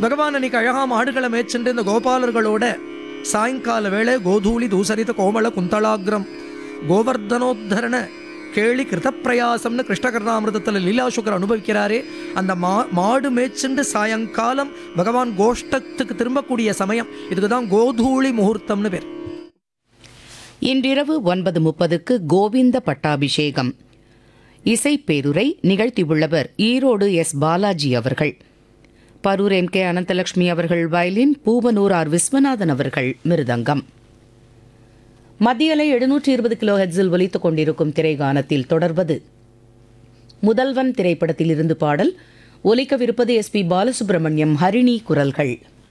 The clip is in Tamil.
பகவான் அன்னைக்கு அழகா மாடுகளை மேய்ச்சென்று இந்த கோபாலர்களோட சாயங்கால வேளை கோதூளி தூசரித கோமள குந்தளாகிரம் கோவர்தனோத்தரண கேளி கிருதப்பிரயாசம்னு கிருஷ்ணகர்ணாமிரதத்தில் லீலாசுக்கர் அனுபவிக்கிறாரே அந்த மா மாடு மேய்ச்சென்று சாயங்காலம் பகவான் கோஷ்டத்துக்கு திரும்பக்கூடிய சமயம் இதுக்கு தான் கோதூளி முகூர்த்தம்னு பேர் இன்றிரவு ஒன்பது முப்பதுக்கு கோவிந்த பட்டாபிஷேகம் இசைப்பேருரை நிகழ்த்தியுள்ளவர் ஈரோடு எஸ் பாலாஜி அவர்கள் பரூர் எம் கே அனந்தலட்சுமி அவர்கள் வயலின் பூவனூர் ஆர் விஸ்வநாதன் அவர்கள் மிருதங்கம் மத்தியலை எழுநூற்றி இருபது கிலோ ஹெட்ஸில் ஒலித்துக் கொண்டிருக்கும் திரைகானத்தில் தொடர்வது முதல்வன் திரைப்படத்தில் இருந்து பாடல் ஒலிக்கவிருப்பது எஸ் பி பாலசுப்ரமணியம் ஹரிணி குரல்கள்